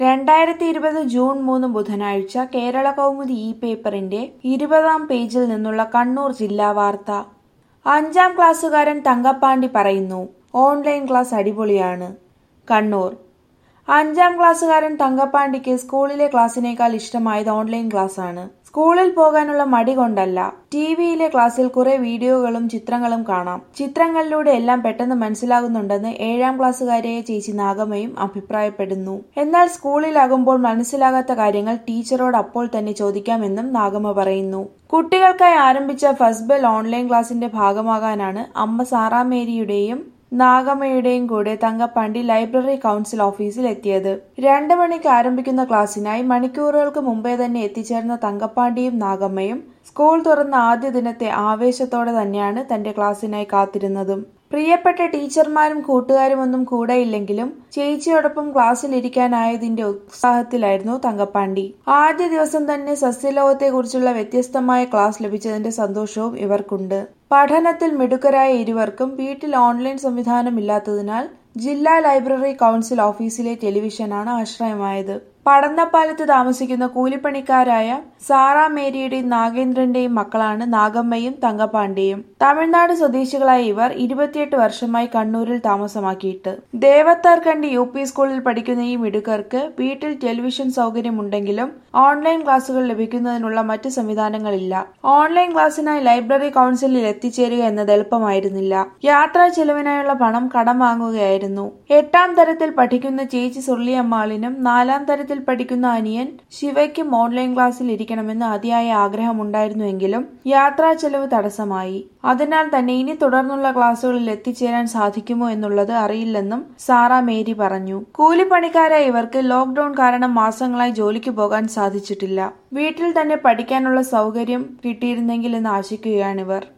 രണ്ടായിരത്തി ഇരുപത് ജൂൺ മൂന്ന് ബുധനാഴ്ച കേരള കൗമുദി ഇ പേപ്പറിന്റെ ഇരുപതാം പേജിൽ നിന്നുള്ള കണ്ണൂർ ജില്ലാ വാർത്ത അഞ്ചാം ക്ലാസ്സുകാരൻ തങ്കപ്പാണ്ടി പറയുന്നു ഓൺലൈൻ ക്ലാസ് അടിപൊളിയാണ് കണ്ണൂർ അഞ്ചാം ക്ലാസ്സുകാരൻ തങ്കപ്പാണ്ടിക്ക് സ്കൂളിലെ ക്ലാസ്സിനേക്കാൾ ഇഷ്ടമായത് ഓൺലൈൻ ക്ലാസ്സാണ് സ്കൂളിൽ പോകാനുള്ള മടി കൊണ്ടല്ല ടി വിയിലെ ക്ലാസ്സിൽ കുറെ വീഡിയോകളും ചിത്രങ്ങളും കാണാം ചിത്രങ്ങളിലൂടെ എല്ലാം പെട്ടെന്ന് മനസ്സിലാകുന്നുണ്ടെന്ന് ഏഴാം ക്ലാസ്സുകാരിയായ ചേച്ചി നാഗമ്മയും അഭിപ്രായപ്പെടുന്നു എന്നാൽ സ്കൂളിലാകുമ്പോൾ മനസ്സിലാകാത്ത കാര്യങ്ങൾ ടീച്ചറോട് അപ്പോൾ തന്നെ ചോദിക്കാമെന്നും നാഗമ്മ പറയുന്നു കുട്ടികൾക്കായി ആരംഭിച്ച ഫസ്റ്റ് ബെൽ ഓൺലൈൻ ക്ലാസിന്റെ ഭാഗമാകാനാണ് അമ്മ സാറാമേരിയുടെയും നാഗമ്മയുടെയും കൂടെ തങ്കപ്പാണ്ടി ലൈബ്രറി കൗൺസിൽ ഓഫീസിൽ എത്തിയത് രണ്ടു മണിക്ക് ആരംഭിക്കുന്ന ക്ലാസ്സിനായി മണിക്കൂറുകൾക്ക് മുമ്പേ തന്നെ എത്തിച്ചേർന്ന തങ്കപ്പാണ്ടിയും നാഗമ്മയും സ്കൂൾ തുറന്ന ആദ്യ ദിനത്തെ ആവേശത്തോടെ തന്നെയാണ് തന്റെ ക്ലാസ്സിനായി കാത്തിരുന്നതും പ്രിയപ്പെട്ട ടീച്ചർമാരും കൂട്ടുകാരുമൊന്നും കൂടെയില്ലെങ്കിലും ചേച്ചിയോടൊപ്പം ക്ലാസ്സിൽ ഇരിക്കാനായതിന്റെ ഉത്സാഹത്തിലായിരുന്നു തങ്കപ്പാണ്ടി ആദ്യ ദിവസം തന്നെ സസ്യലോകത്തെക്കുറിച്ചുള്ള വ്യത്യസ്തമായ ക്ലാസ് ലഭിച്ചതിന്റെ സന്തോഷവും ഇവർക്കുണ്ട് പഠനത്തിൽ മിടുക്കരായ ഇരുവർക്കും വീട്ടിൽ ഓൺലൈൻ സംവിധാനമില്ലാത്തതിനാൽ ജില്ലാ ലൈബ്രറി കൗൺസിൽ ഓഫീസിലെ ടെലിവിഷനാണ് ആശ്രയമായത് പടന്നപ്പാലത്ത് താമസിക്കുന്ന കൂലിപ്പണിക്കാരായ സാറാ മേരിയുടെയും നാഗേന്ദ്രന്റെയും മക്കളാണ് നാഗമ്മയും തങ്കപ്പാണ്ടിയും തമിഴ്നാട് സ്വദേശികളായ ഇവർ ഇരുപത്തിയെട്ട് വർഷമായി കണ്ണൂരിൽ താമസമാക്കിയിട്ട് ദേവത്താർകണ്ടി യു പി സ്കൂളിൽ പഠിക്കുന്ന ഈ മിടുക്കർക്ക് വീട്ടിൽ ടെലിവിഷൻ സൗകര്യമുണ്ടെങ്കിലും ഓൺലൈൻ ക്ലാസുകൾ ലഭിക്കുന്നതിനുള്ള മറ്റ് സംവിധാനങ്ങളില്ല ഓൺലൈൻ ക്ലാസ്സിനായി ലൈബ്രറി കൗൺസിലിൽ എത്തിച്ചേരുക എന്നത് എളുപ്പമായിരുന്നില്ല യാത്രാ ചെലവിനായുള്ള പണം കടം വാങ്ങുകയായിരുന്നു എട്ടാം തരത്തിൽ പഠിക്കുന്ന ചേച്ചി സുർലിയമ്മാളിനും നാലാം തരത്തിൽ പഠിക്കുന്ന അനിയൻ ശിവയ്ക്കും ഓൺലൈൻ ക്ലാസ്സിൽ ഇരിക്കണമെന്ന് അതിയായ ആഗ്രഹമുണ്ടായിരുന്നുവെങ്കിലും യാത്രാ ചെലവ് തടസ്സമായി അതിനാൽ തന്നെ ഇനി തുടർന്നുള്ള ക്ലാസുകളിൽ എത്തിച്ചേരാൻ സാധിക്കുമോ എന്നുള്ളത് അറിയില്ലെന്നും സാറ മേരി പറഞ്ഞു കൂലിപ്പണിക്കാരായ ഇവർക്ക് ലോക്ഡൌൺ കാരണം മാസങ്ങളായി ജോലിക്ക് പോകാൻ സാധിച്ചിട്ടില്ല വീട്ടിൽ തന്നെ പഠിക്കാനുള്ള സൗകര്യം കിട്ടിയിരുന്നെങ്കിൽ എന്ന് ആശിക്കുകയാണിവർ